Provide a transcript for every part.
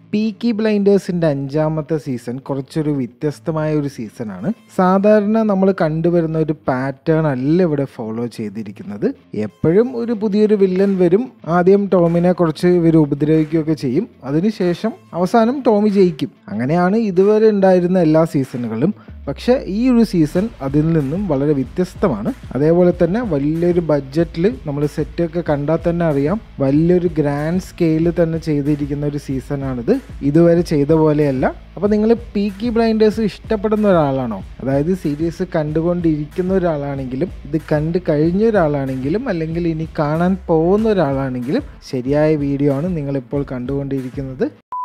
peaky ബ്ലൈൻഡേഴ്സിൻ്റെ അഞ്ചാമത്തെ season കുറച്ചൊരു വ്യത്യസ്തമായ ഒരു സീസണാണ് സാധാരണ നമ്മൾ കണ്ടുവരുന്ന ഒരു പാറ്റേൺ അല്ല ഇവിടെ ഫോളോ ചെയ്തിരിക്കുന്നത് എപ്പോഴും ഒരു പുതിയൊരു വില്ലൻ വരും ആദ്യം ടോമിനെ കുറച്ച് ഇവർ ഉപദ്രവിക്കുകയൊക്കെ ചെയ്യും അതിനുശേഷം അവസാനം ടോമി ജയിക്കും അങ്ങനെയാണ് ഇതുവരെ ഉണ്ടായിരുന്ന എല്ലാ സീസണുകളും പക്ഷേ ഈ ഒരു സീസൺ അതിൽ നിന്നും വളരെ വ്യത്യസ്തമാണ് അതേപോലെ തന്നെ വലിയൊരു ബഡ്ജറ്റിൽ നമ്മൾ സെറ്റൊക്കെ കണ്ടാൽ തന്നെ അറിയാം വലിയൊരു ഗ്രാൻഡ് സ്കെയിലിൽ തന്നെ ചെയ്തിരിക്കുന്ന ഒരു സീസണാണിത് ഇതുവരെ ചെയ്ത പോലെയല്ല അപ്പോൾ നിങ്ങൾ പീക്കി ബ്ലൈൻഡേഴ്സ് ഇഷ്ടപ്പെടുന്ന ഒരാളാണോ അതായത് സീരീസ് കണ്ടുകൊണ്ടിരിക്കുന്ന ഒരാളാണെങ്കിലും ഇത് കണ്ട് കഴിഞ്ഞ ഒരാളാണെങ്കിലും അല്ലെങ്കിൽ ഇനി കാണാൻ പോകുന്ന ഒരാളാണെങ്കിലും ശരിയായ വീഡിയോ ആണ് നിങ്ങളിപ്പോൾ കണ്ടുകൊണ്ടിരിക്കുന്നത്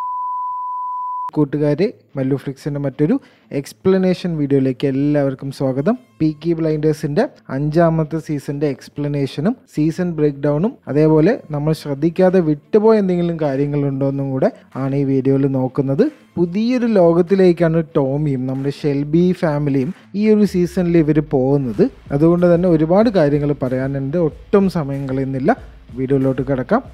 കൂട്ടുകാരെ മല്ലുഫ്ലിക്സിൻ്റെ മറ്റൊരു എക്സ്പ്ലനേഷൻ വീഡിയോയിലേക്ക് എല്ലാവർക്കും സ്വാഗതം പീക്കി ബ്ലൈൻഡേഴ്സിൻ്റെ അഞ്ചാമത്തെ സീസണിൻ്റെ എക്സ്പ്ലനേഷനും സീസൺ ബ്രേക്ക് ഡൗണും അതേപോലെ നമ്മൾ ശ്രദ്ധിക്കാതെ വിട്ടുപോയ എന്തെങ്കിലും കാര്യങ്ങളുണ്ടോ എന്നും കൂടെ ആണ് ഈ വീഡിയോയിൽ നോക്കുന്നത് പുതിയൊരു ലോകത്തിലേക്കാണ് ടോമിയും നമ്മുടെ ഷെൽബി ഫാമിലിയും ഈ ഒരു സീസണിൽ ഇവർ പോകുന്നത് അതുകൊണ്ട് തന്നെ ഒരുപാട് കാര്യങ്ങൾ പറയാനുണ്ട് ഒട്ടും സമയം കളയുന്നില്ല വീഡിയോയിലോട്ട് കിടക്കാം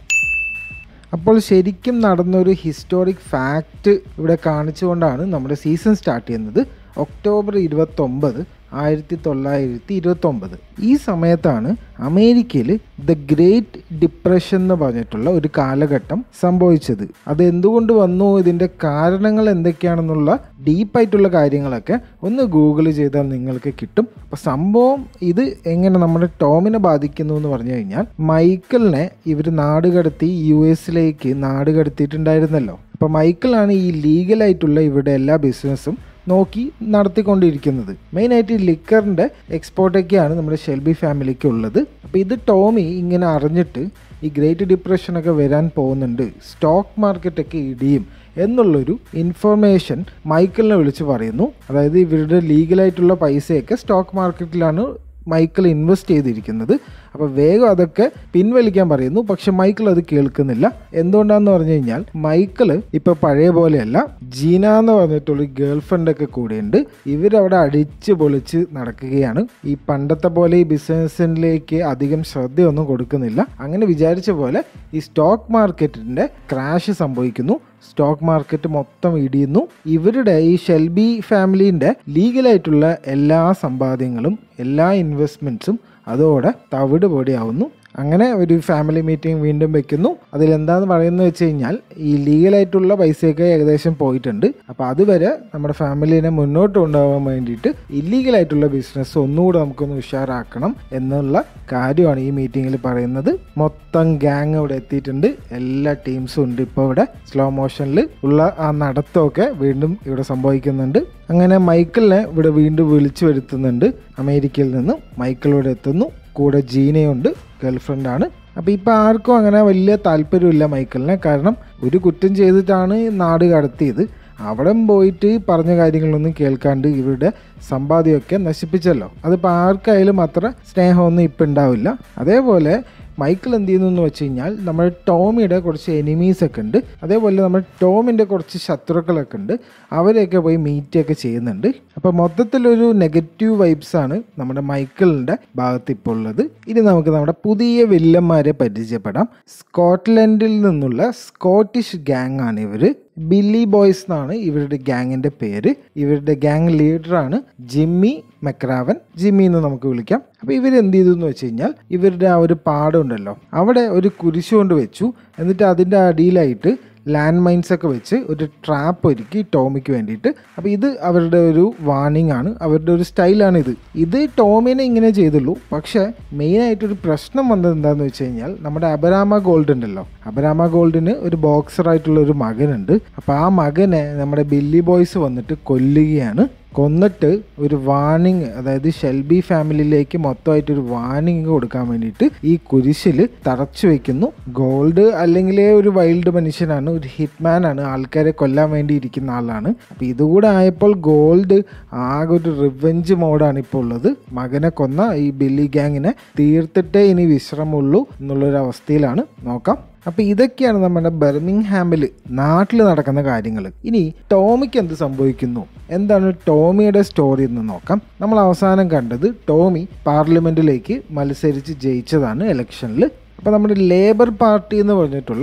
അപ്പോൾ ശരിക്കും നടന്നൊരു ഹിസ്റ്റോറിക് ഫാക്റ്റ് ഇവിടെ കാണിച്ചുകൊണ്ടാണ് നമ്മുടെ സീസൺ സ്റ്റാർട്ട് ചെയ്യുന്നത് ഒക്ടോബർ ഇരുപത്തൊമ്പത് ആയിരത്തി തൊള്ളായിരത്തി ഇരുപത്തൊമ്പത് ഈ സമയത്താണ് അമേരിക്കയിൽ ദ ഗ്രേറ്റ് ഡിപ്രഷൻ എന്ന് പറഞ്ഞിട്ടുള്ള ഒരു കാലഘട്ടം സംഭവിച്ചത് അത് എന്തുകൊണ്ട് വന്നു ഇതിൻ്റെ കാരണങ്ങൾ എന്തൊക്കെയാണെന്നുള്ള ഡീപ്പായിട്ടുള്ള കാര്യങ്ങളൊക്കെ ഒന്ന് ഗൂഗിൾ ചെയ്താൽ നിങ്ങൾക്ക് കിട്ടും അപ്പോൾ സംഭവം ഇത് എങ്ങനെ നമ്മുടെ ടോമിനെ ബാധിക്കുന്നു എന്ന് പറഞ്ഞു കഴിഞ്ഞാൽ മൈക്കിളിനെ ഇവർ നാട് കടത്തി യു എസിലേക്ക് നാട് കടത്തിയിട്ടുണ്ടായിരുന്നല്ലോ അപ്പോൾ മൈക്കിളാണ് ഈ ലീഗലായിട്ടുള്ള ഇവരുടെ എല്ലാ ബിസിനസ്സും നോക്കി നടത്തിക്കൊണ്ടിരിക്കുന്നത് മെയിനായിട്ട് ഈ ലിക്കറിൻ്റെ എക്സ്പോർട്ടൊക്കെയാണ് നമ്മുടെ ഷെൽബി ഫാമിലിക്ക് ഉള്ളത് അപ്പോൾ ഇത് ടോമി ഇങ്ങനെ അറിഞ്ഞിട്ട് ഈ ഗ്രേറ്റ് ഡിപ്രഷനൊക്കെ വരാൻ പോകുന്നുണ്ട് സ്റ്റോക്ക് മാർക്കറ്റൊക്കെ ഇടിയും എന്നുള്ളൊരു ഇൻഫർമേഷൻ മൈക്കിളിനെ വിളിച്ച് പറയുന്നു അതായത് ഇവരുടെ ലീഗലായിട്ടുള്ള പൈസയൊക്കെ സ്റ്റോക്ക് മാർക്കറ്റിലാണ് മൈക്കിൾ ഇൻവെസ്റ്റ് ചെയ്തിരിക്കുന്നത് അപ്പോൾ വേഗം അതൊക്കെ പിൻവലിക്കാൻ പറയുന്നു പക്ഷെ മൈക്കിൾ അത് കേൾക്കുന്നില്ല എന്തുകൊണ്ടാന്ന് പറഞ്ഞു കഴിഞ്ഞാൽ മൈക്കിൾ ഇപ്പൊ പഴയ പോലെയല്ല ജീന എന്ന് പറഞ്ഞിട്ടുള്ള ഗേൾ ഫ്രണ്ട് ഒക്കെ കൂടെയുണ്ട് ഇവരവിടെ അടിച്ച് പൊളിച്ച് നടക്കുകയാണ് ഈ പണ്ടത്തെ പോലെ ഈ ബിസിനസ്സിലേക്ക് അധികം ശ്രദ്ധയൊന്നും കൊടുക്കുന്നില്ല അങ്ങനെ വിചാരിച്ച പോലെ ഈ സ്റ്റോക്ക് മാർക്കറ്റിന്റെ ക്രാഷ് സംഭവിക്കുന്നു സ്റ്റോക്ക് മാർക്കറ്റ് മൊത്തം ഇടിയുന്നു ഇവരുടെ ഈ ഷെൽബി ഫാമിലിന്റെ ലീഗലായിട്ടുള്ള എല്ലാ സമ്പാദ്യങ്ങളും എല്ലാ ഇൻവെസ്റ്റ്മെന്റ്സും അതോടെ തവിട് പൊടിയാവുന്നു അങ്ങനെ ഒരു ഫാമിലി മീറ്റിംഗ് വീണ്ടും വെക്കുന്നു അതിലെന്താന്ന് പറയുന്നത് വെച്ച് കഴിഞ്ഞാൽ ഈ ലീഗലായിട്ടുള്ള പൈസയൊക്കെ ഏകദേശം പോയിട്ടുണ്ട് അപ്പോൾ അതുവരെ നമ്മുടെ ഫാമിലിനെ മുന്നോട്ട് കൊണ്ടുപോകാൻ വേണ്ടിയിട്ട് ഇല്ലീഗലായിട്ടുള്ള ബിസിനസ് ഒന്നുകൂടെ നമുക്കൊന്ന് ഉഷാറാക്കണം എന്നുള്ള കാര്യമാണ് ഈ മീറ്റിങ്ങിൽ പറയുന്നത് മൊത്തം ഗ്യാങ് ഇവിടെ എത്തിയിട്ടുണ്ട് എല്ലാ ടീംസും ഉണ്ട് ഇപ്പോൾ ഇവിടെ സ്ലോ മോഷനിൽ ഉള്ള ആ നടത്തമൊക്കെ വീണ്ടും ഇവിടെ സംഭവിക്കുന്നുണ്ട് അങ്ങനെ മൈക്കിളിനെ ഇവിടെ വീണ്ടും വിളിച്ചു വരുത്തുന്നുണ്ട് അമേരിക്കയിൽ നിന്ന് മൈക്കിൾ ഇവിടെ എത്തുന്നു കൂടെ ജീനയുണ്ട് ഗേൾഫ്രണ്ടാണ് അപ്പോൾ ഇപ്പോൾ ആർക്കും അങ്ങനെ വലിയ താല്പര്യമില്ല മൈക്കിളിനെ കാരണം ഒരു കുറ്റം ചെയ്തിട്ടാണ് നാട് കടത്തിയത് അവിടെ പോയിട്ട് പറഞ്ഞ കാര്യങ്ങളൊന്നും കേൾക്കാണ്ട് ഇവരുടെ സമ്പാദ്യമൊക്കെ നശിപ്പിച്ചല്ലോ അതിപ്പോൾ ആർക്കായാലും അത്ര സ്നേഹമൊന്നും ഇപ്പം ഉണ്ടാവില്ല അതേപോലെ മൈക്കിൾ എന്ത് ചെയ്യുന്നു എന്ന് വെച്ച് കഴിഞ്ഞാൽ നമ്മുടെ ടോമിയുടെ കുറച്ച് എനിമീസ് ഒക്കെ ഉണ്ട് അതേപോലെ നമ്മുടെ ടോമിൻ്റെ കുറച്ച് ശത്രുക്കളൊക്കെ ഉണ്ട് അവരെയൊക്കെ പോയി മീറ്റ് ഒക്കെ ചെയ്യുന്നുണ്ട് അപ്പോൾ മൊത്തത്തിലൊരു നെഗറ്റീവ് വൈബ്സ് ആണ് നമ്മുടെ മൈക്കിളിൻ്റെ ഭാഗത്ത് ഇപ്പോൾ ഉള്ളത് ഇനി നമുക്ക് നമ്മുടെ പുതിയ വില്ലന്മാരെ പരിചയപ്പെടാം സ്കോട്ട്ലൻഡിൽ നിന്നുള്ള സ്കോട്ടിഷ് ഗ്യാങ് ആണ് ഇവർ ബില്ലി ബോയ്സ് എന്നാണ് ഇവരുടെ ഗ്യാങ്ങിന്റെ പേര് ഇവരുടെ ഗ്യാങ് ലീഡറാണ് ജിമ്മി മെക്രാവൻ ജിമ്മി എന്ന് നമുക്ക് വിളിക്കാം അപ്പോൾ ഇവർ എന്ത് ചെയ്തു എന്ന് വെച്ച് കഴിഞ്ഞാൽ ഇവരുടെ ആ ഒരു പാടം ഉണ്ടല്ലോ അവിടെ ഒരു കുരിശ് കൊണ്ട് വെച്ചു എന്നിട്ട് അതിൻ്റെ അടിയിലായിട്ട് ലാൻഡ് മൈൻസ് ഒക്കെ വെച്ച് ഒരു ട്രാപ്പ് ഒരുക്കി ടോമിക്ക് വേണ്ടിയിട്ട് അപ്പോൾ ഇത് അവരുടെ ഒരു വാർണിംഗ് ആണ് അവരുടെ ഒരു സ്റ്റൈലാണ് ഇത് ഇത് ടോമിനെ ഇങ്ങനെ ചെയ്തുള്ളൂ പക്ഷേ മെയിനായിട്ടൊരു പ്രശ്നം വന്നത് എന്താണെന്ന് വെച്ച് കഴിഞ്ഞാൽ നമ്മുടെ അബരാമ ഗോൾഡ് ഉണ്ടല്ലോ അബരാമ ഗോൾഡിന് ഒരു ബോക്സർ ആയിട്ടുള്ള ഒരു മകനുണ്ട് അപ്പോൾ ആ മകനെ നമ്മുടെ ബില്ലി ബോയ്സ് വന്നിട്ട് കൊല്ലുകയാണ് കൊന്നിട്ട് ഒരു വാർണിംഗ് അതായത് ഷെൽബി ഫാമിലിയിലേക്ക് മൊത്തമായിട്ട് ഒരു വാർണിംഗ് കൊടുക്കാൻ വേണ്ടിയിട്ട് ഈ കുരിശിൽ തറച്ചു വെക്കുന്നു ഗോൾഡ് അല്ലെങ്കിൽ ഒരു വൈൽഡ് മനുഷ്യനാണ് ഒരു ഹിറ്റ്മാൻ ആണ് ആൾക്കാരെ കൊല്ലാൻ വേണ്ടി ഇരിക്കുന്ന ആളാണ് അപ്പം ഇതുകൂടെ ആയപ്പോൾ ഗോൾഡ് ആകെ ഒരു റിവെഞ്ച് മോഡാണ് ഇപ്പോൾ ഉള്ളത് മകനെ കൊന്ന ഈ ബില്ലി ഗ്യാങ്ങിനെ തീർത്തിട്ടേ ഇനി വിശ്രമമുള്ളൂ എന്നുള്ളൊരു അവസ്ഥയിലാണ് നോക്കാം അപ്പോൾ ഇതൊക്കെയാണ് നമ്മുടെ ബെർമിംഗ്ഹാമിൽ നാട്ടിൽ നടക്കുന്ന കാര്യങ്ങൾ ഇനി ടോമിക്ക് എന്ത് സംഭവിക്കുന്നു എന്താണ് ടോമിയുടെ സ്റ്റോറി എന്ന് നോക്കാം നമ്മൾ അവസാനം കണ്ടത് ടോമി പാർലമെന്റിലേക്ക് മത്സരിച്ച് ജയിച്ചതാണ് ഇലക്ഷനിൽ അപ്പോൾ നമ്മുടെ ലേബർ പാർട്ടി എന്ന് പറഞ്ഞിട്ടുള്ള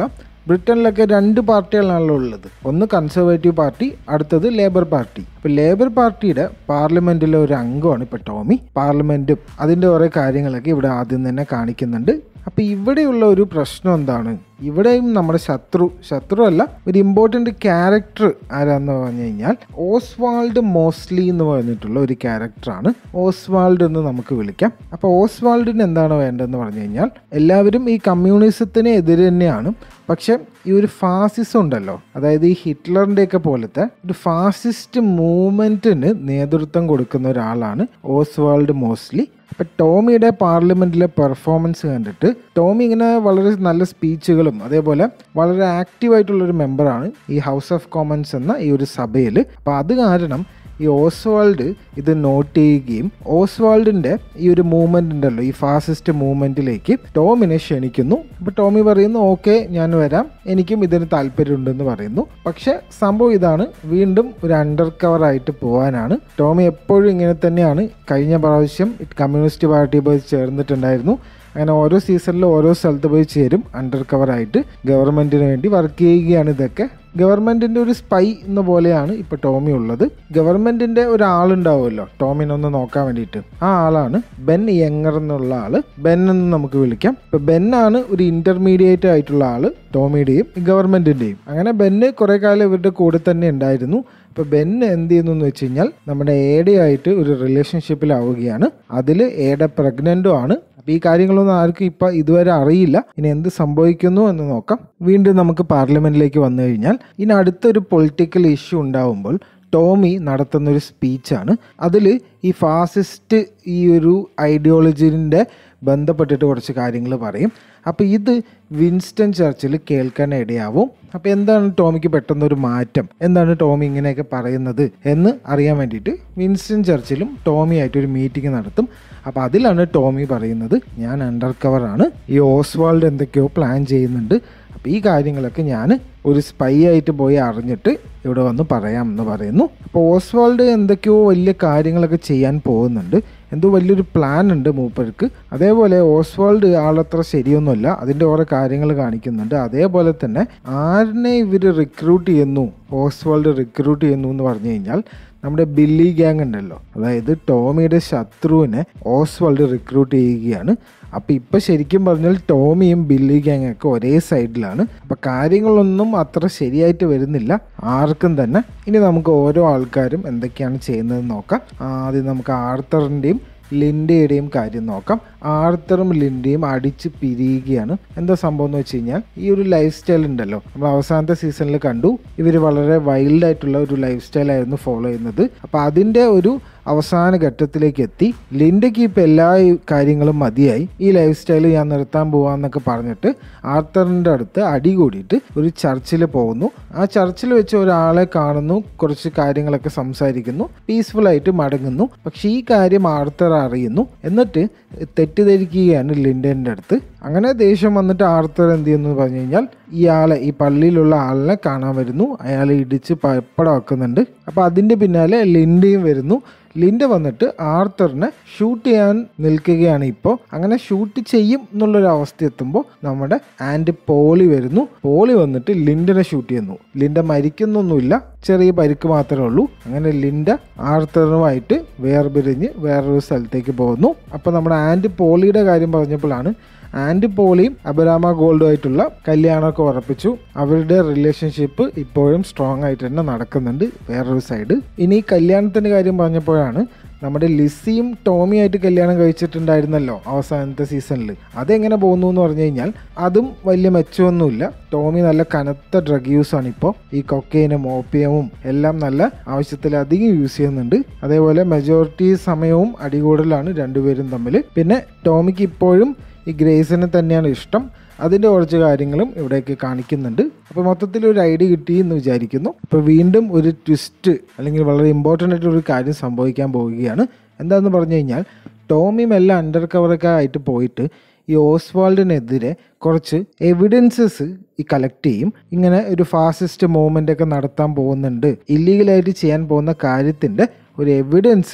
ബ്രിട്ടനിലൊക്കെ രണ്ട് പാർട്ടികളാണല്ലോ ഉള്ളത് ഒന്ന് കൺസർവേറ്റീവ് പാർട്ടി അടുത്തത് ലേബർ പാർട്ടി അപ്പോൾ ലേബർ പാർട്ടിയുടെ പാർലമെന്റിലെ ഒരു അംഗമാണ് ഇപ്പോൾ ടോമി പാർലമെന്റും അതിൻ്റെ കുറേ കാര്യങ്ങളൊക്കെ ഇവിടെ ആദ്യം തന്നെ കാണിക്കുന്നുണ്ട് അപ്പോൾ ഇവിടെയുള്ള ഒരു പ്രശ്നം എന്താണ് ഇവിടെയും നമ്മുടെ ശത്രു ശത്രു അല്ല ഒരു ഇമ്പോർട്ടൻ്റ് ക്യാരക്ടർ ആരാന്ന് പറഞ്ഞു കഴിഞ്ഞാൽ ഓസ്വാൾഡ് മോസ്ലി എന്ന് പറഞ്ഞിട്ടുള്ള ഒരു ക്യാരക്ടറാണ് ഓസ്വാൾഡ് എന്ന് നമുക്ക് വിളിക്കാം അപ്പോൾ ഓസ്വാൾഡിന് എന്താണ് വേണ്ടതെന്ന് പറഞ്ഞു കഴിഞ്ഞാൽ എല്ലാവരും ഈ കമ്മ്യൂണിസത്തിന് എതിരെ തന്നെയാണ് പക്ഷെ ഈ ഒരു ഫാസിസം ഉണ്ടല്ലോ അതായത് ഈ ഹിറ്റ്ലറിൻ്റെ ഒക്കെ പോലത്തെ ഒരു ഫാസിസ്റ്റ് മൂവ്മെന്റിന് നേതൃത്വം കൊടുക്കുന്ന ഒരാളാണ് ഓസ്വാൾഡ് മോസ്ലി അപ്പൊ ടോമിയുടെ പാർലമെന്റിലെ പെർഫോമൻസ് കണ്ടിട്ട് ടോമി ഇങ്ങനെ വളരെ നല്ല സ്പീച്ചുകളും അതേപോലെ വളരെ ആക്റ്റീവായിട്ടുള്ള ഒരു മെമ്പറാണ് ഈ ഹൗസ് ഓഫ് കോമൺസ് എന്ന ഈ ഒരു സഭയിൽ അപ്പൊ അത് കാരണം ഈ ഓസ്വാൾഡ് ഇത് നോട്ട് ചെയ്യുകയും ഓസ്വാൾഡിന്റെ ഈ ഒരു മൂവ്മെന്റ് ഉണ്ടല്ലോ ഈ ഫാസിസ്റ്റ് മൂവ്മെന്റിലേക്ക് ടോമിനെ ക്ഷണിക്കുന്നു അപ്പൊ ടോമി പറയുന്നു ഓക്കെ ഞാൻ വരാം എനിക്കും ഇതിന് താല്പര്യമുണ്ടെന്ന് പറയുന്നു പക്ഷെ സംഭവം ഇതാണ് വീണ്ടും ഒരു അണ്ടർ കവർ ആയിട്ട് പോകാനാണ് ടോമി എപ്പോഴും ഇങ്ങനെ തന്നെയാണ് കഴിഞ്ഞ പ്രാവശ്യം കമ്മ്യൂണിസ്റ്റ് പാർട്ടി പോയി ചേർന്നിട്ടുണ്ടായിരുന്നു അങ്ങനെ ഓരോ സീസണിലും ഓരോ സ്ഥലത്ത് പോയി ചേരും അണ്ടർ കവർ ആയിട്ട് ഗവൺമെന്റിന് വേണ്ടി വർക്ക് ചെയ്യുകയാണ് ഇതൊക്കെ ഗവൺമെന്റിന്റെ ഒരു സ്പൈ എന്ന പോലെയാണ് ഇപ്പൊ ടോമി ഉള്ളത് ഗവൺമെന്റിന്റെ ഒരാളുണ്ടാവുമല്ലോ ടോമിനെ ഒന്ന് നോക്കാൻ വേണ്ടിയിട്ട് ആ ആളാണ് ബെൻ യങ്ങർ എന്നുള്ള ആള് ബെൻ എന്ന് നമുക്ക് വിളിക്കാം ഇപ്പൊ ബെൻ ആണ് ഒരു ഇന്റർമീഡിയറ്റ് ആയിട്ടുള്ള ആള് ടോമിയുടെയും ഗവൺമെന്റിന്റെയും അങ്ങനെ ബെന്ന് കുറെ കാലം ഇവരുടെ കൂടെ തന്നെ ഉണ്ടായിരുന്നു ഇപ്പൊ ബെൻ എന്ത് ചെയ്യുന്നു എന്ന് വെച്ച് കഴിഞ്ഞാൽ നമ്മുടെ ഏഡയായിട്ട് ഒരു റിലേഷൻഷിപ്പിലാവുകയാണ് അതിൽ ഏഡ പ്രഗ്നന്റും ആണ് അപ്പൊ ഈ കാര്യങ്ങളൊന്നും ആർക്കും ഇപ്പൊ ഇതുവരെ അറിയില്ല ഇനി എന്ത് സംഭവിക്കുന്നു എന്ന് നോക്കാം വീണ്ടും നമുക്ക് പാർലമെന്റിലേക്ക് വന്നു കഴിഞ്ഞാൽ ഇനി അടുത്തൊരു പൊളിറ്റിക്കൽ ഇഷ്യൂ ഉണ്ടാവുമ്പോൾ ടോമി നടത്തുന്ന ഒരു സ്പീച്ചാണ് അതിൽ ഈ ഫാസിസ്റ്റ് ഈ ഒരു ഐഡിയോളജിൻ്റെ ബന്ധപ്പെട്ടിട്ട് കുറച്ച് കാര്യങ്ങൾ പറയും അപ്പോൾ ഇത് വിൻസ്റ്റൺ ചർച്ചിൽ കേൾക്കാൻ ഇടയാവും അപ്പോൾ എന്താണ് ടോമിക്ക് പെട്ടെന്നൊരു മാറ്റം എന്താണ് ടോമി ഇങ്ങനെയൊക്കെ പറയുന്നത് എന്ന് അറിയാൻ വേണ്ടിയിട്ട് വിൻസ്റ്റൺ ചർച്ചിലും ടോമിയായിട്ട് ഒരു മീറ്റിംഗ് നടത്തും അപ്പോൾ അതിലാണ് ടോമി പറയുന്നത് ഞാൻ അണ്ടർ കവറാണ് ഈ ഓസ്വാൾഡ് എന്തൊക്കെയോ പ്ലാൻ ചെയ്യുന്നുണ്ട് അപ്പോൾ ഈ കാര്യങ്ങളൊക്കെ ഞാൻ ഒരു സ്പൈ ആയിട്ട് പോയി അറിഞ്ഞിട്ട് ഇവിടെ വന്ന് പറയാം എന്ന് പറയുന്നു അപ്പോൾ ഓസ്വാൾഡ് എന്തൊക്കെയോ വലിയ കാര്യങ്ങളൊക്കെ ചെയ്യാൻ പോകുന്നുണ്ട് എന്തോ വലിയൊരു പ്ലാൻ ഉണ്ട് മൂപ്പർക്ക് അതേപോലെ ഓസ്വാൾഡ് ആളത്ര ശരിയൊന്നുമല്ല അതിൻ്റെ ഓരോ കാര്യങ്ങൾ കാണിക്കുന്നുണ്ട് അതേപോലെ തന്നെ ആരിനെ ഇവർ റിക്രൂട്ട് ചെയ്യുന്നു ഓസ്വാൾഡ് റിക്രൂട്ട് ചെയ്യുന്നു എന്ന് പറഞ്ഞു കഴിഞ്ഞാൽ നമ്മുടെ ബില്ലി ഗ്യാങ് ഉണ്ടല്ലോ അതായത് ടോമിയുടെ ശത്രുവിനെ ഓസ്വാൾഡ് റിക്രൂട്ട് ചെയ്യുകയാണ് അപ്പം ഇപ്പം ശരിക്കും പറഞ്ഞാൽ ടോമിയും ബില്ലി ഗ്യാങ് ഒക്കെ ഒരേ സൈഡിലാണ് അപ്പം കാര്യങ്ങളൊന്നും അത്ര ശരിയായിട്ട് വരുന്നില്ല ആർക്കും തന്നെ ഇനി നമുക്ക് ഓരോ ആൾക്കാരും എന്തൊക്കെയാണ് ചെയ്യുന്നതെന്ന് നോക്കാം ആദ്യം നമുക്ക് ആർത്തറിൻ്റെയും ലിൻഡയുടെയും കാര്യം നോക്കാം ആർത്തറും ലിൻഡയും അടിച്ച് പിരിയുകയാണ് എന്താ സംഭവം എന്ന് വെച്ച് കഴിഞ്ഞാൽ ഈ ഒരു ലൈഫ് സ്റ്റൈൽ ഉണ്ടല്ലോ നമ്മൾ അവസാനത്തെ സീസണിൽ കണ്ടു ഇവർ വളരെ വൈൽഡ് ആയിട്ടുള്ള ഒരു ലൈഫ് സ്റ്റൈൽ ആയിരുന്നു ഫോളോ ചെയ്യുന്നത് അപ്പോൾ അതിൻ്റെ ഒരു അവസാന ഘട്ടത്തിലേക്ക് എത്തി ലിൻഡയ്ക്ക് ഇപ്പം എല്ലാ ഈ കാര്യങ്ങളും മതിയായി ഈ ലൈഫ് സ്റ്റൈൽ ഞാൻ നിർത്താൻ പോവാന്നൊക്കെ പറഞ്ഞിട്ട് ആർത്തറിൻ്റെ അടുത്ത് അടി കൂടിയിട്ട് ഒരു ചർച്ചിൽ പോകുന്നു ആ ചർച്ചിൽ വെച്ച് ഒരാളെ കാണുന്നു കുറച്ച് കാര്യങ്ങളൊക്കെ സംസാരിക്കുന്നു പീസ്ഫുൾ ആയിട്ട് മടങ്ങുന്നു പക്ഷേ ഈ കാര്യം ആർത്തർ അറിയുന്നു എന്നിട്ട് തെറ്റിദ്ധരിക്കുകയാണ് ലിൻഡൻ്റെ അടുത്ത് അങ്ങനെ ദേഷ്യം വന്നിട്ട് ആർത്തർ എന്ത് ചെയ്യുന്നു എന്ന് പറഞ്ഞു കഴിഞ്ഞാൽ ഇയാളെ ഈ പള്ളിയിലുള്ള ആളിനെ കാണാൻ വരുന്നു അയാളെ ഇടിച്ച് പപ്പടമാക്കുന്നുണ്ട് അപ്പോൾ അതിൻ്റെ പിന്നാലെ ലിൻഡയും വരുന്നു ലിൻഡ വന്നിട്ട് ആർത്തറിനെ ഷൂട്ട് ചെയ്യാൻ നിൽക്കുകയാണ് ഇപ്പോൾ അങ്ങനെ ഷൂട്ട് ചെയ്യും എന്നുള്ളൊരു അവസ്ഥ എത്തുമ്പോൾ നമ്മുടെ ആൻഡ് പോളി വരുന്നു പോളി വന്നിട്ട് ലിൻഡനെ ഷൂട്ട് ചെയ്യുന്നു ലിൻഡ മരിക്കുന്നൊന്നുമില്ല ചെറിയ പരിക്ക് മാത്രമേ ഉള്ളൂ അങ്ങനെ ലിൻഡ ആർത്തറുമായിട്ട് വേർപിരിഞ്ഞ് വേറൊരു സ്ഥലത്തേക്ക് പോകുന്നു അപ്പോൾ നമ്മുടെ ആൻഡ് പോളിയുടെ കാര്യം പറഞ്ഞപ്പോഴാണ് ആൻഡ് പോളിയും അബരാമ ഗോൾഡുമായിട്ടുള്ള കല്യാണമൊക്കെ ഉറപ്പിച്ചു അവരുടെ റിലേഷൻഷിപ്പ് ഇപ്പോഴും സ്ട്രോങ് ആയിട്ട് തന്നെ നടക്കുന്നുണ്ട് വേറൊരു സൈഡ് ഇനി കല്യാണത്തിൻ്റെ കാര്യം പറഞ്ഞപ്പോഴാണ് നമ്മുടെ ലിസിയും ടോമിയായിട്ട് കല്യാണം കഴിച്ചിട്ടുണ്ടായിരുന്നല്ലോ അവസാനത്തെ സീസണിൽ അതെങ്ങനെ പോകുന്നു എന്ന് പറഞ്ഞു കഴിഞ്ഞാൽ അതും വലിയ മെച്ചമൊന്നുമില്ല ടോമി നല്ല കനത്ത ഡ്രഗ് യൂസ് ആണ് ഇപ്പോൾ ഈ കൊക്കൈനും ഓപ്പിയവും എല്ലാം നല്ല ആവശ്യത്തിലധികം യൂസ് ചെയ്യുന്നുണ്ട് അതേപോലെ മെജോറിറ്റി സമയവും അടികൂടലാണ് രണ്ടുപേരും തമ്മിൽ പിന്നെ ടോമിക്ക് ഇപ്പോഴും ഈ ഗ്രേസിനെ തന്നെയാണ് ഇഷ്ടം അതിൻ്റെ കുറച്ച് കാര്യങ്ങളും ഇവിടേക്ക് കാണിക്കുന്നുണ്ട് അപ്പോൾ മൊത്തത്തിൽ ഒരു ഐഡിയ കിട്ടി എന്ന് വിചാരിക്കുന്നു അപ്പോൾ വീണ്ടും ഒരു ട്വിസ്റ്റ് അല്ലെങ്കിൽ വളരെ ഇമ്പോർട്ടൻ്റ് ആയിട്ട് ഒരു കാര്യം സംഭവിക്കാൻ പോവുകയാണ് എന്താണെന്ന് പറഞ്ഞു കഴിഞ്ഞാൽ ടോമിയും എല്ലാം അണ്ടർ കവറൊക്കെ ആയിട്ട് പോയിട്ട് ഈ ഓസ്വാൾഡിനെതിരെ കുറച്ച് എവിഡൻസസ് ഈ കളക്ട് ചെയ്യും ഇങ്ങനെ ഒരു ഫാസിസ്റ്റ് മൂവ്മെൻ്റ് ഒക്കെ നടത്താൻ പോകുന്നുണ്ട് ഇല്ലീഗലായിട്ട് ചെയ്യാൻ പോകുന്ന കാര്യത്തിൻ്റെ ഒരു എവിഡൻസ്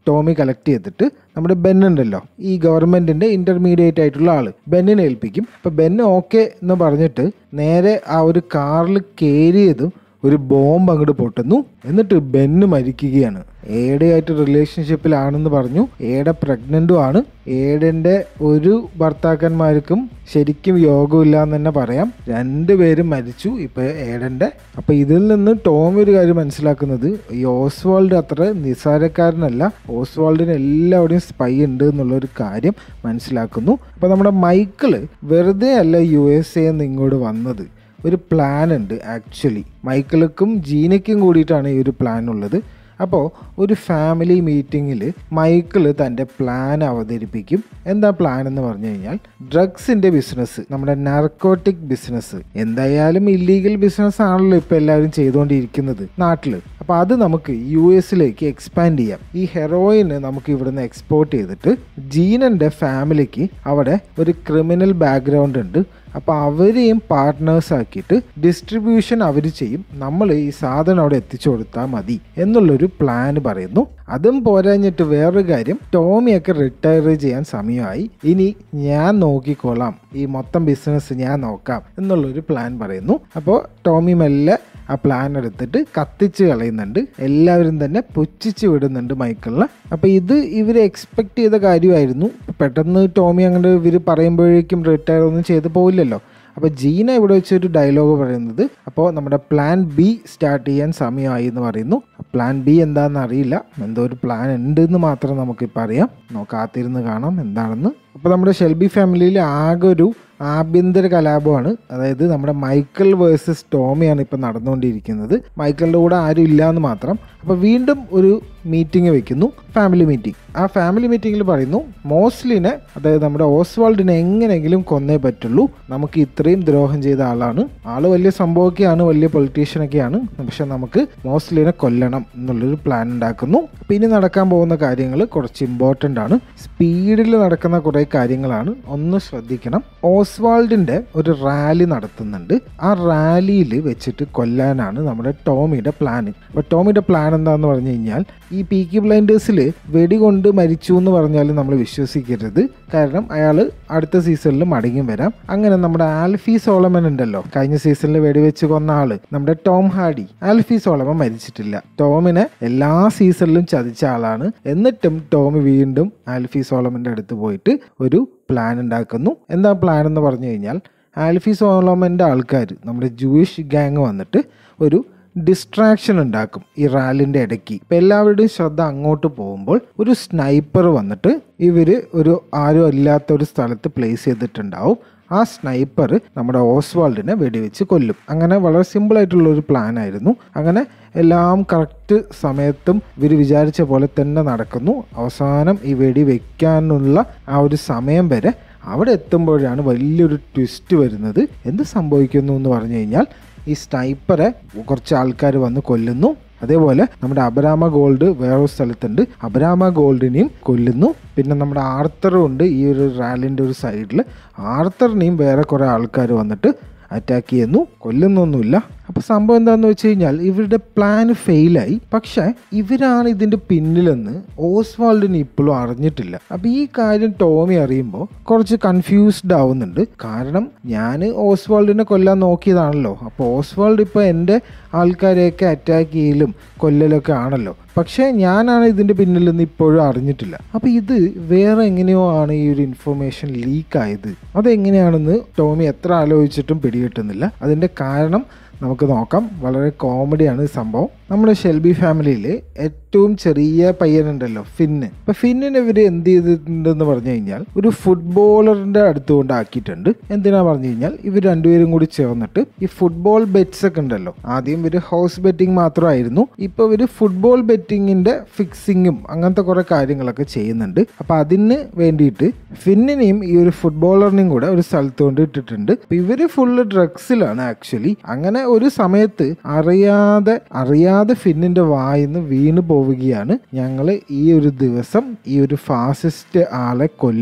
ടോമി കളക്ട് ചെയ്തിട്ട് നമ്മുടെ ബെൻ ഉണ്ടല്ലോ ഈ ഗവൺമെന്റിന്റെ ഇന്റർമീഡിയറ്റ് ആയിട്ടുള്ള ആള് ബെന്നിനെ ഏൽപ്പിക്കും അപ്പൊ ബെന്ന് ഓക്കെ എന്ന് പറഞ്ഞിട്ട് നേരെ ആ ഒരു കാറിൽ കയറിയതും ഒരു ബോംബ് അങ്ങോട്ട് പൊട്ടുന്നു എന്നിട്ട് ബെന്ന് മരിക്കുകയാണ് ഏടയായിട്ട് റിലേഷൻഷിപ്പിലാണെന്ന് പറഞ്ഞു ഏട പ്രഗ്നന്റും ആണ് ഏടന്റെ ഒരു ഭർത്താക്കന്മാർക്കും ശരിക്കും യോഗമില്ല എന്ന് തന്നെ പറയാം രണ്ടുപേരും മരിച്ചു ഇപ്പൊ ഏടന്റെ അപ്പൊ ഇതിൽ നിന്ന് ടോമി ഒരു കാര്യം മനസ്സിലാക്കുന്നത് ഈ ഓസ്വാൾഡ് അത്ര നിസ്സാരക്കാരനല്ല ഓസ്വാൾഡിന് എല്ലാവിടെയും സ്പൈ ഉണ്ട് എന്നുള്ള ഒരു കാര്യം മനസ്സിലാക്കുന്നു അപ്പൊ നമ്മുടെ മൈക്കിള് വെറുതെ അല്ല യു എസ് എ എന്ന് ഇങ്ങോട്ട് വന്നത് ഒരു പ്ലാൻ ഉണ്ട് ആക്ച്വലി മൈക്കിൾക്കും ജീനയ്ക്കും കൂടിയിട്ടാണ് ഈ ഒരു പ്ലാൻ ഉള്ളത് അപ്പോൾ ഒരു ഫാമിലി മീറ്റിങ്ങിൽ മൈക്കിൾ തൻ്റെ പ്ലാൻ അവതരിപ്പിക്കും എന്താ പ്ലാൻ എന്ന് പറഞ്ഞു കഴിഞ്ഞാൽ ഡ്രഗ്സിൻ്റെ ബിസിനസ് നമ്മുടെ നാർക്കോട്ടിക് ബിസിനസ് എന്തായാലും ഇല്ലീഗൽ ബിസിനസ് ആണല്ലോ ഇപ്പോൾ എല്ലാവരും ചെയ്തുകൊണ്ടിരിക്കുന്നത് നാട്ടിൽ അപ്പോൾ അത് നമുക്ക് യു എസിലേക്ക് എക്സ്പാൻഡ് ചെയ്യാം ഈ ഹെറോയിന് നമുക്ക് ഇവിടുന്ന് എക്സ്പോർട്ട് ചെയ്തിട്ട് ജീനൻ്റെ ഫാമിലിക്ക് അവിടെ ഒരു ക്രിമിനൽ ബാക്ക്ഗ്രൗണ്ട് ഉണ്ട് അപ്പോൾ അവരെയും പാർട്ട്നേഴ്സ് ആക്കിയിട്ട് ഡിസ്ട്രിബ്യൂഷൻ അവർ ചെയ്യും നമ്മൾ ഈ സാധനം അവിടെ എത്തിച്ചു കൊടുത്താൽ മതി എന്നുള്ളൊരു പ്ലാൻ പറയുന്നു അതും പോരാഞ്ഞിട്ട് വേറൊരു കാര്യം ടോമിയൊക്കെ റിട്ടയർ ചെയ്യാൻ സമയമായി ഇനി ഞാൻ നോക്കിക്കോളാം ഈ മൊത്തം ബിസിനസ് ഞാൻ നോക്കാം എന്നുള്ളൊരു പ്ലാൻ പറയുന്നു അപ്പോൾ ടോമി മെല്ലെ ആ പ്ലാൻ എടുത്തിട്ട് കത്തിച്ച് കളയുന്നുണ്ട് എല്ലാവരും തന്നെ പുച്ഛിച്ച് വിടുന്നുണ്ട് മൈക്കിളിനെ അപ്പോൾ ഇത് ഇവർ എക്സ്പെക്ട് ചെയ്ത കാര്യമായിരുന്നു പെട്ടെന്ന് ടോമി അങ്ങോട്ട് ഇവർ പറയുമ്പോഴേക്കും റിട്ടയർ ഒന്നും ചെയ്ത് പോയില്ലല്ലോ അപ്പോൾ ജീന ഇവിടെ വെച്ചൊരു ഡയലോഗ് പറയുന്നത് അപ്പോൾ നമ്മുടെ പ്ലാൻ ബി സ്റ്റാർട്ട് ചെയ്യാൻ സമയമായി എന്ന് പറയുന്നു പ്ലാൻ ബി എന്താണെന്ന് അറിയില്ല എന്തോ ഒരു പ്ലാൻ ഉണ്ട് എന്ന് മാത്രം നമുക്കിപ്പോൾ അറിയാം നമുക്ക് കാത്തിരുന്ന് കാണാം എന്താണെന്ന് അപ്പോൾ നമ്മുടെ ഷെൽബി ഫാമിലിയിൽ ആകെ ഒരു ആഭ്യന്തര കലാപമാണ് അതായത് നമ്മുടെ മൈക്കിൾ വേഴ്സസ് ടോമിയാണ് ഇപ്പം നടന്നുകൊണ്ടിരിക്കുന്നത് മൈക്കിളിൻ്റെ കൂടെ ആരും ഇല്ല എന്ന് മാത്രം അപ്പോൾ വീണ്ടും ഒരു മീറ്റിംഗ് വെക്കുന്നു ഫാമിലി മീറ്റിംഗ് ആ ഫാമിലി മീറ്റിങ്ങിൽ പറയുന്നു മോസ്ലിനെ അതായത് നമ്മുടെ ഓസ്വാൾഡിനെ എങ്ങനെയെങ്കിലും കൊന്നേ പറ്റുള്ളൂ നമുക്ക് ഇത്രയും ദ്രോഹം ചെയ്ത ആളാണ് ആള് വലിയ സംഭവമൊക്കെയാണ് വലിയ പൊളിറ്റീഷ്യനൊക്കെയാണ് പക്ഷെ നമുക്ക് മോസ്ലിനെ കൊല്ലണം എന്നുള്ളൊരു പ്ലാൻ ഉണ്ടാക്കുന്നു അപ്പം ഇനി നടക്കാൻ പോകുന്ന കാര്യങ്ങൾ കുറച്ച് ഇമ്പോർട്ടൻ്റ് ആണ് സ്പീഡിൽ നടക്കുന്ന കുറേ കാര്യങ്ങളാണ് ഒന്ന് ശ്രദ്ധിക്കണം ഓസ്വാൾഡിൻ്റെ ഒരു റാലി നടത്തുന്നുണ്ട് ആ റാലിയിൽ വെച്ചിട്ട് കൊല്ലാനാണ് നമ്മുടെ ടോമിയുടെ പ്ലാൻ അപ്പോൾ ടോമിയുടെ പ്ലാൻ എന്താണെന്ന് പറഞ്ഞു കഴിഞ്ഞാൽ ഈ പീക്കി ബ്ലൈൻഡേഴ്സിൽ വെടികൊണ്ട് മരിച്ചു എന്ന് പറഞ്ഞാൽ നമ്മൾ വിശ്വസിക്കരുത് കാരണം അയാൾ അടുത്ത സീസണിൽ മടങ്ങി വരാം അങ്ങനെ നമ്മുടെ ആൽഫി സോളമൻ ഉണ്ടല്ലോ കഴിഞ്ഞ സീസണിൽ വെടിവെച്ച് കൊന്ന ആള് നമ്മുടെ ടോം ഹാഡി ആൽഫി സോളമൻ മരിച്ചിട്ടില്ല ടോമിനെ എല്ലാ സീസണിലും ചതിച്ച ആളാണ് എന്നിട്ടും ടോമി വീണ്ടും ആൽഫി സോളമൻ്റെ അടുത്ത് പോയിട്ട് ഒരു പ്ലാൻ ഉണ്ടാക്കുന്നു എന്താ പ്ലാൻ എന്ന് പറഞ്ഞു കഴിഞ്ഞാൽ ആൽഫി സോളമൻ്റെ ആൾക്കാർ നമ്മുടെ ജൂയിഷ് ഗ്യാങ് വന്നിട്ട് ഒരു ഡിസ്ട്രാക്ഷൻ ഉണ്ടാക്കും ഈ റാലിൻ്റെ ഇടയ്ക്ക് ഇപ്പം എല്ലാവരുടെയും ശ്രദ്ധ അങ്ങോട്ട് പോകുമ്പോൾ ഒരു സ്നൈപ്പർ വന്നിട്ട് ഇവർ ഒരു ആരും ഇല്ലാത്ത ഒരു സ്ഥലത്ത് പ്ലേസ് ചെയ്തിട്ടുണ്ടാവും ആ സ്നൈപ്പർ നമ്മുടെ ഓസ്വാൾഡിനെ വെടിവെച്ച് കൊല്ലും അങ്ങനെ വളരെ സിമ്പിൾ ആയിട്ടുള്ള ഒരു പ്ലാൻ ആയിരുന്നു അങ്ങനെ എല്ലാം കറക്റ്റ് സമയത്തും ഇവർ വിചാരിച്ച പോലെ തന്നെ നടക്കുന്നു അവസാനം ഈ വെടി വെക്കാനുള്ള ആ ഒരു സമയം വരെ അവിടെ എത്തുമ്പോഴാണ് വലിയൊരു ട്വിസ്റ്റ് വരുന്നത് എന്ത് സംഭവിക്കുന്നു എന്ന് പറഞ്ഞു കഴിഞ്ഞാൽ ഈ സ്നൈപ്പറെ കുറച്ച് ആൾക്കാർ വന്ന് കൊല്ലുന്നു അതേപോലെ നമ്മുടെ അബരാമ ഗോൾഡ് വേറൊരു സ്ഥലത്തുണ്ട് അബരാമ ഗോൾഡിനെയും കൊല്ലുന്നു പിന്നെ നമ്മുടെ ആർത്തറും ഉണ്ട് ഈ ഒരു റാലിൻ്റെ ഒരു സൈഡിൽ ആർത്തറിനെയും വേറെ കുറേ ആൾക്കാർ വന്നിട്ട് അറ്റാക്ക് ചെയ്യുന്നു കൊല്ലുന്നൊന്നുമില്ല അപ്പോൾ സംഭവം എന്താണെന്ന് വെച്ച് കഴിഞ്ഞാൽ ഇവരുടെ പ്ലാൻ ഫെയിലായി പക്ഷേ ഇവരാണ് ഇതിൻ്റെ പിന്നിലെന്ന് ഓസ്വാൾഡിന് ഇപ്പോഴും അറിഞ്ഞിട്ടില്ല അപ്പോൾ ഈ കാര്യം ടോമി അറിയുമ്പോൾ കുറച്ച് കൺഫ്യൂസ്ഡ് ആവുന്നുണ്ട് കാരണം ഞാൻ ഓസ്വാൾഡിനെ കൊല്ലാൻ നോക്കിയതാണല്ലോ അപ്പോൾ ഓസ്വാൾഡ് ഇപ്പോൾ എൻ്റെ ആൾക്കാരെയൊക്കെ അറ്റാക്ക് ചെയ്യലും കൊല്ലലൊക്കെ ആണല്ലോ പക്ഷേ ഞാനാണ് ഇതിൻ്റെ പിന്നിലെന്ന് ഇപ്പോഴും അറിഞ്ഞിട്ടില്ല അപ്പോൾ ഇത് വേറെ എങ്ങനെയോ ആണ് ഈ ഒരു ഇൻഫർമേഷൻ ലീക്ക് ആയത് അതെങ്ങനെയാണെന്ന് ടോമി എത്ര ആലോചിച്ചിട്ടും പിടികിട്ടുന്നില്ല അതിൻ്റെ കാരണം നമുക്ക് നോക്കാം വളരെ കോമഡിയാണ് ഈ സംഭവം നമ്മുടെ ഷെൽബി ഫാമിലിയിൽ ഏറ്റവും ചെറിയ പയ്യനുണ്ടല്ലോ ഫിന്ന് ഇപ്പൊ ഫിന്നിനെ ഇവർ എന്ത് ചെയ്തിട്ടുണ്ടെന്ന് പറഞ്ഞു കഴിഞ്ഞാൽ ഒരു ഫുട്ബോളറിന്റെ അടുത്ത് കൊണ്ടാക്കിയിട്ടുണ്ട് എന്തിനാ പറഞ്ഞു കഴിഞ്ഞാൽ ഇവർ രണ്ടുപേരും കൂടി ചേർന്നിട്ട് ഈ ഫുട്ബോൾ ബെറ്റ്സ് ഒക്കെ ഉണ്ടല്ലോ ആദ്യം ഇവർ ഹൗസ് ബെറ്റിംഗ് മാത്രമായിരുന്നു ഇപ്പൊ ഇവർ ഫുട്ബോൾ ബെറ്റിങ്ങിന്റെ ഫിക്സിങ്ങും അങ്ങനത്തെ കുറെ കാര്യങ്ങളൊക്കെ ചെയ്യുന്നുണ്ട് അപ്പൊ അതിന് വേണ്ടിയിട്ട് ഫിന്നിനെയും ഈ ഒരു ഫുട്ബോളറിനെയും കൂടെ ഒരു സ്ഥലത്ത് കൊണ്ട് ഇട്ടിട്ടുണ്ട് അപ്പൊ ഇവര് ഫുള്ള് ഡ്രഗ്സിലാണ് ആക്ച്വലി അങ്ങനെ ഒരു സമയത്ത് അറിയാതെ അറിയാതെ ഫിന്നിന്റെ വായിന്ന് വീണ് പോവുകയാണ് ഞങ്ങൾ ഈ ഒരു ദിവസം ഈ ഒരു ഫാസിസ്റ്റ് ആളെ കൊല്ലും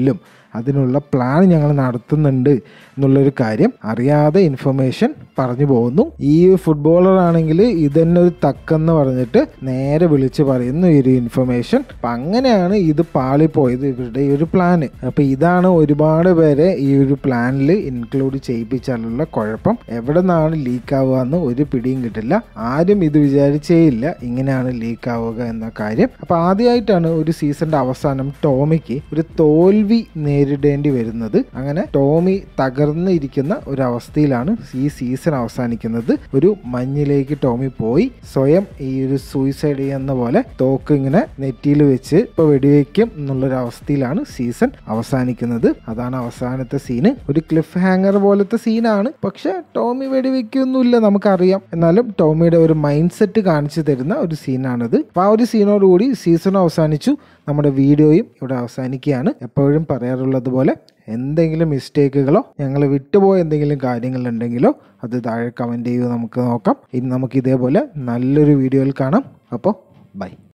അതിനുള്ള പ്ലാൻ ഞങ്ങൾ നടത്തുന്നുണ്ട് എന്നുള്ളൊരു കാര്യം അറിയാതെ ഇൻഫർമേഷൻ പറഞ്ഞു പോകുന്നു ഈ ഫുട്ബോളർ ആണെങ്കിൽ ഇതന്നെ ഒരു തക്കെന്ന് പറഞ്ഞിട്ട് നേരെ വിളിച്ച് പറയുന്നു ഈ ഒരു ഇൻഫർമേഷൻ അപ്പം അങ്ങനെയാണ് ഇത് പാളിപ്പോയത് ഇവരുടെ ഈ ഒരു പ്ലാന് അപ്പം ഇതാണ് ഒരുപാട് പേരെ ഈ ഒരു പ്ലാനിൽ ഇൻക്ലൂഡ് ചെയ്യിപ്പിച്ചാലുള്ള കുഴപ്പം എവിടെ നിന്നാണ് ലീക്ക് ആവുക എന്ന് ഒരു പിടിയും കിട്ടില്ല ആരും ഇത് വിചാരിച്ചേ ഇല്ല ഇങ്ങനെയാണ് ലീക്ക് ആവുക എന്ന കാര്യം അപ്പം ആദ്യമായിട്ടാണ് ഒരു സീസണിന്റെ അവസാനം ടോമിക്ക് ഒരു തോൽവി നേരിടേണ്ടി വരുന്നത് അങ്ങനെ ടോമി തകർന്നിരിക്കുന്ന ഒരു അവസ്ഥയിലാണ് ഈ സീസൺ അവസാനിക്കുന്നത് ഒരു മഞ്ഞിലേക്ക് ടോമി പോയി സ്വയം ഈ ഒരു സൂയിസൈഡ് ചെയ്യുന്ന പോലെ തോക്ക് ഇങ്ങനെ നെറ്റിയിൽ വെച്ച് ഇപ്പൊ വെടിവെക്കും എന്നുള്ളൊരു അവസ്ഥയിലാണ് സീസൺ അവസാനിക്കുന്നത് അതാണ് അവസാനത്തെ സീന് ഒരു ക്ലിഫ് ഹാങ്ങർ പോലത്തെ സീനാണ് പക്ഷെ ടോമി വെടിവെക്കൊന്നുമില്ല നമുക്കറിയാം എന്നാലും ടോമിയുടെ ഒരു മൈൻഡ് സെറ്റ് കാണിച്ചു തരുന്ന ഒരു സീനാണിത് അപ്പൊ ആ ഒരു സീനോടുകൂടി സീസൺ അവസാനിച്ചു നമ്മുടെ വീഡിയോയും ഇവിടെ അവസാനിക്കുകയാണ് എപ്പോഴും പറയാറുള്ളത് പോലെ എന്തെങ്കിലും മിസ്റ്റേക്കുകളോ ഞങ്ങൾ വിട്ടുപോയ എന്തെങ്കിലും കാര്യങ്ങളുണ്ടെങ്കിലോ അത് താഴെ കമൻറ്റ് ചെയ്യുക നമുക്ക് നോക്കാം ഇനി നമുക്ക് ഇതേപോലെ നല്ലൊരു വീഡിയോയിൽ കാണാം അപ്പോൾ ബൈ